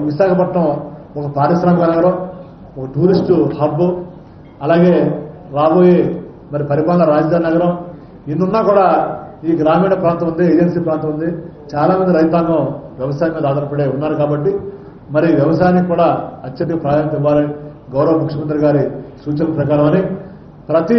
విశాఖపట్నం ఒక పారిశ్రామిక నగరం ఒక టూరిస్టు హబ్ అలాగే రాబోయే మరి పరిపాలన రాజధాని నగరం ఇన్నున్నా కూడా ఈ గ్రామీణ ప్రాంతం ఉంది ఏజెన్సీ ప్రాంతం ఉంది చాలా మంది రైతాంగం వ్యవసాయం మీద ఆధారపడే ఉన్నారు కాబట్టి మరి వ్యవసాయానికి కూడా అత్యధిక ప్రాధాన్యత ఇవ్వాలని గౌరవ ముఖ్యమంత్రి గారి సూచనల ప్రకారం అని ప్రతి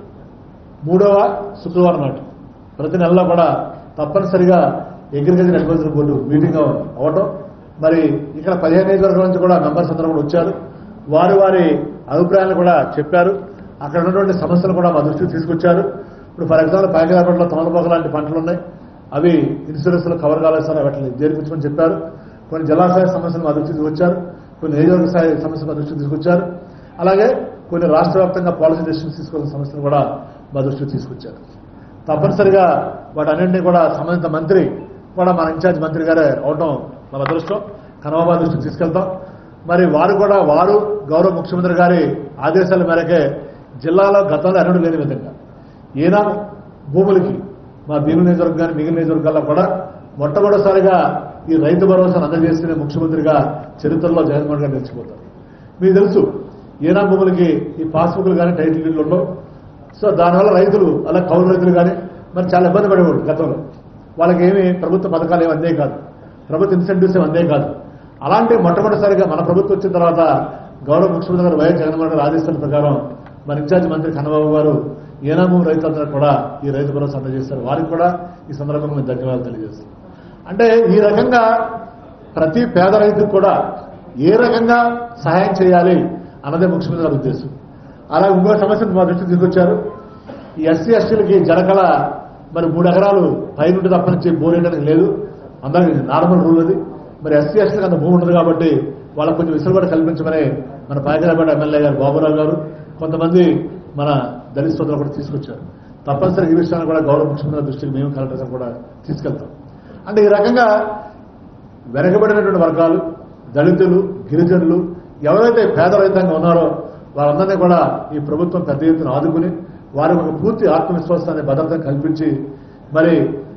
మూడవ శుక్రవారం నాడు ప్రతి నెలలో కూడా తప్పనిసరిగా అగ్రికల్చర్ అడ్వైజరీ బోర్డు మీటింగ్ అవ్వటం మరి ఇక్కడ పదిహేను నియోజకవర్గాల నుంచి కూడా మెంబర్స్ అందరూ కూడా వచ్చారు వారి వారి అభిప్రాయాలు కూడా చెప్పారు అక్కడ ఉన్నటువంటి సమస్యలు కూడా మా దృష్టికి తీసుకొచ్చారు ఇప్పుడు ఫర్ ఎగ్జాంపుల్ పాయకరాపట్లో తమలపాకు లాంటి పంటలు ఉన్నాయి అవి ఇన్సూరెన్స్ లో కవర్ కాలేదు సార్ వాటిని చేర్పించమని చెప్పారు కొన్ని జలాశయ సమస్యలు మా దృష్టికి తీసుకొచ్చారు కొన్ని నియోజకవర్గ స్థాయి సమస్యలు మా దృష్టికి తీసుకొచ్చారు అలాగే కొన్ని రాష్ట్ర వ్యాప్తంగా పాలసీ డెసిషన్స్ తీసుకోవాల్సిన సమస్యలు కూడా మా దృష్టికి తీసుకొచ్చారు తప్పనిసరిగా వాటన్నింటినీ కూడా సంబంధిత మంత్రి కూడా మన ఇన్ఛార్జ్ మంత్రి గారే అవటం మన అదృష్టం కనబాబా దృష్టికి తీసుకెళ్తాం మరి వారు కూడా వారు గౌరవ ముఖ్యమంత్రి గారి ఆదేశాల మేరకే జిల్లాలో గతంలో ఎన్నడూ లేని విధంగా ఈయన భూములకి మా భీముల నియోజకవర్గం కానీ మిగిలిన నియోజకవర్గాల్లో కూడా మొట్టమొదటిసారిగా ఈ రైతు భరోసాను అందజేసిన ముఖ్యమంత్రిగా చరిత్రలో జగన్మోహన్ గారు నిలిచిపోతారు మీకు తెలుసు ఈనా భూములకి ఈ పాస్బుక్లు కానీ టైటిల్ డీడ్లు ఉండవు సో దానివల్ల రైతులు అలా కౌలు రైతులు కానీ మరి చాలా ఇబ్బంది పడేవాడు గతంలో వాళ్ళకి ఏమి ప్రభుత్వ పథకాలు ఏమి అందే కాదు ప్రభుత్వ ఇన్సెంటివ్స్ ఏమి అందే కాదు అలాంటి మొట్టమొదటిసారిగా మన ప్రభుత్వం వచ్చిన తర్వాత గౌరవ ముఖ్యమంత్రి గారు వైఎస్ జగన్మోహన్ గారు ఆదేశాల ప్రకారం మన ఇన్ఛార్జ్ మంత్రి కన్నబాబు గారు ఏనామూ రైతులందరూ కూడా ఈ రైతు భరోసా అందజేస్తారు వారికి కూడా ఈ సందర్భంగా మేము ధన్యవాదాలు తెలియజేస్తాం అంటే ఈ రకంగా ప్రతి పేద రైతుకు కూడా ఏ రకంగా సహాయం చేయాలి అన్నదే ముఖ్యమంత్రి గారి ఉద్దేశం అలాగే ఇంకో సమస్యను మా దృష్టికి తీసుకొచ్చారు ఈ ఎస్సీ ఎస్టీలకి జనకల మరి మూడు ఎకరాలు పైనుండి తప్ప నుంచి బోరేయడానికి లేదు అందరికి నార్మల్ రూల్ అది మరి ఎస్సీ ఎస్టీలకు అంత భూమి ఉండదు కాబట్టి వాళ్ళకు కొంచెం విసులుబాటు కల్పించమని మన పాయకరాపేట ఎమ్మెల్యే గారు బాబురావు గారు కొంతమంది మన దళిత సోదరులు కూడా తీసుకొచ్చారు తప్పనిసరి ఈ విషయాన్ని కూడా గౌరవ ముఖ్యమంత్రి గారి దృష్టికి మేము కలెక్టర్ గారు కూడా తీసుకెళ్తాం అంటే ఈ రకంగా వెనకబడినటువంటి వర్గాలు దళితులు గిరిజనులు ఎవరైతే పేద రైతాంగం ఉన్నారో వారందరినీ కూడా ఈ ప్రభుత్వం పెద్ద ఎత్తున ఆదుకుని వారికి ఒక పూర్తి ఆత్మవిశ్వాసాన్ని భద్రత కల్పించి మరి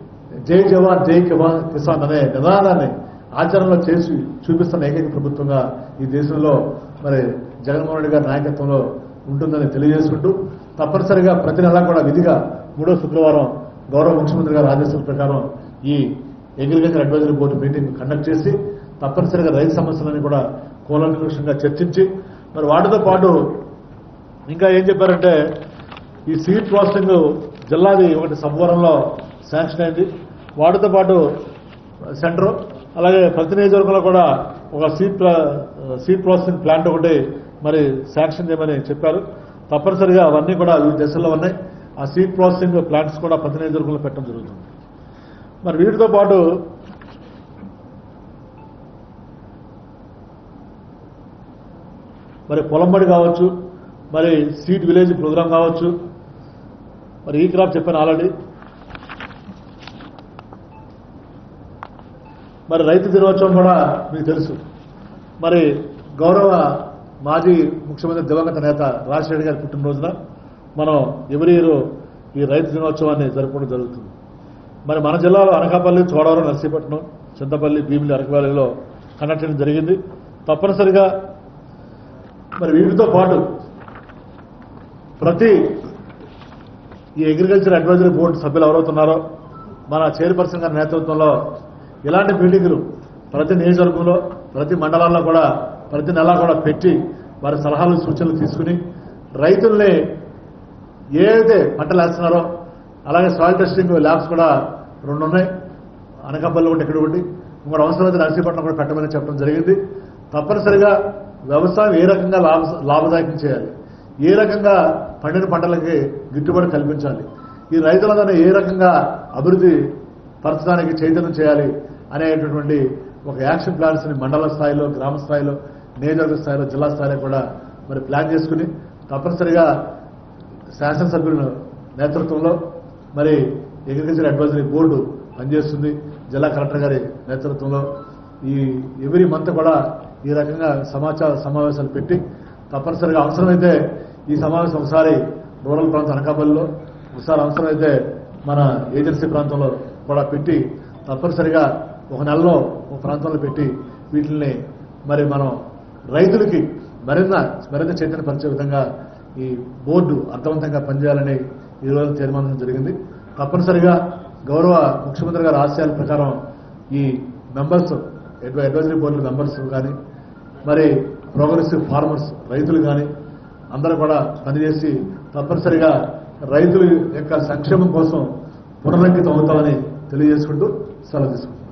జై జవాన్ జై కివాన్ కిసాన్ అనే నిదానాన్ని ఆచరణలో చేసి చూపిస్తున్న ఏకైక ప్రభుత్వంగా ఈ దేశంలో మరి జగన్మోహన్ రెడ్డి గారి నాయకత్వంలో ఉంటుందని తెలియజేసుకుంటూ తప్పనిసరిగా ప్రతి నెలా కూడా విధిగా మూడో శుక్రవారం గౌరవ ముఖ్యమంత్రి గారి ఆదేశాల ప్రకారం ఈ agriculture advisory board meeting conduct చేసి తప్పనిసరిగా రైతు సమస్యలని కూడా కూలంకషంగా చర్చించి మరి వాటితో పాటు ఇంకా ఏం చెప్పారంటే ఈ సీడ్ ప్రాసెసింగ్ జిల్లాది ఒకటి సబ్వరంలో శాంక్షన్ అయింది వాటితో పాటు సెంటర్ అలాగే ప్రతి నియోజకవర్గంలో కూడా ఒక సీడ్ ప్రా- సీడ్ ప్రాసెసింగ్ ప్లాంట్ ఒకటి మరి శాంక్షన్ చేయమని చెప్పారు తప్పనిసరిగా అవన్నీ కూడా ఈ దశల్లో ఉన్నాయి ఆ సీడ్ ప్రాసెసింగ్ ప్లాంట్స్ కూడా ప్రతి నియోజకవర్గంలో పెట్టడం జరుగుతుంది మరి వీటితో పాటు మరి పొలంబడి కావచ్చు మరి సీడ్ విలేజ్ ప్రోగ్రామ్ కావచ్చు మరి ఈ క్రాప్ చెప్పాను ఆల్రెడీ మరి రైతు దినోత్సవం కూడా మీకు తెలుసు మరి గౌరవ మాజీ ముఖ్యమంత్రి దివంగత నేత రాజశేఖర్ గారి పుట్టినరోజున మనం ఎవరి ఇయర్ ఈ రైతు దినోత్సవాన్ని జరుపుకోవడం జరుగుతుంది మరి మన జిల్లాలో అనకాపల్లి చోడవరం నర్సీపట్నం చింతపల్లి భీమిలి అరకవాలిలో కండక్ట్ చేయడం జరిగింది తప్పనిసరిగా మరి వీటితో పాటు ప్రతి ఈ అగ్రికల్చర్ అడ్వైజరీ బోర్డు సభ్యులు ఎవరవుతున్నారో మన చైర్పర్సన్ గారి నేతృత్వంలో ఇలాంటి మీటింగులు ప్రతి నియోజకవర్గంలో ప్రతి మండలాల్లో కూడా ప్రతి నెలా కూడా పెట్టి వారి సలహాలు సూచనలు తీసుకుని రైతుల్ని ఏదైతే పంటలు వేస్తున్నారో అలాగే సాయిల్ టెస్టింగ్ ల్యాబ్స్ కూడా రెండు ఉన్నాయి అనకాపల్లి ఒకటి ఇక్కడ ఒకటి ఇంకోటి అవసరమైతే నర్సీపట్నం కూడా పెట్టమని చెప్పడం జరిగింది తప్పనిసరిగా వ్యవసాయం ఏ రకంగా లాభ లాభదాయకం చేయాలి ఏ రకంగా పండిన పంటలకి గిట్టుబాటు కల్పించాలి ఈ రైతులందరినీ ఏ రకంగా అభివృద్ధి పరచడానికి చైతన్యం చేయాలి అనేటటువంటి ఒక యాక్షన్ ప్లాన్స్ ని మండల స్థాయిలో గ్రామ స్థాయిలో నియోజకవర్గ స్థాయిలో జిల్లా స్థాయిలో కూడా మరి ప్లాన్ చేసుకుని తప్పనిసరిగా శాసనసభ్యుల నేతృత్వంలో మరి అగ్రికల్చర్ అడ్వైజరీ బోర్డు పనిచేస్తుంది జిల్లా కలెక్టర్ గారి నేతృత్వంలో ఈ ఎవ్రీ మంత్ కూడా ఈ రకంగా సమాచార సమావేశాలు పెట్టి తప్పనిసరిగా అవసరమైతే ఈ సమావేశం ఒకసారి రూరల్ ప్రాంతం అనకాపల్లిలో ఒకసారి అవసరమైతే మన ఏజెన్సీ ప్రాంతంలో కూడా పెట్టి తప్పనిసరిగా ఒక నెలలో ఒక ప్రాంతంలో పెట్టి వీటిని మరి మనం రైతులకి మరింత మరింత చైతన్య పరిచే విధంగా ఈ బోర్డు అర్థవంతంగా పనిచేయాలని ఈ రోజు తీర్మానం జరిగింది తప్పనిసరిగా గౌరవ ముఖ్యమంత్రి గారి ఆశయాల ప్రకారం ఈ మెంబర్స్ అడ్వై అడ్వైజరీ బోర్డు మెంబర్స్ కానీ మరి ప్రోగ్రెసివ్ ఫార్మర్స్ రైతులు కానీ అందరూ కూడా పనిచేసి తప్పనిసరిగా రైతుల యొక్క సంక్షేమం కోసం పునరంకితం అవుతామని తెలియజేసుకుంటూ సెలవు తీసుకుంటాం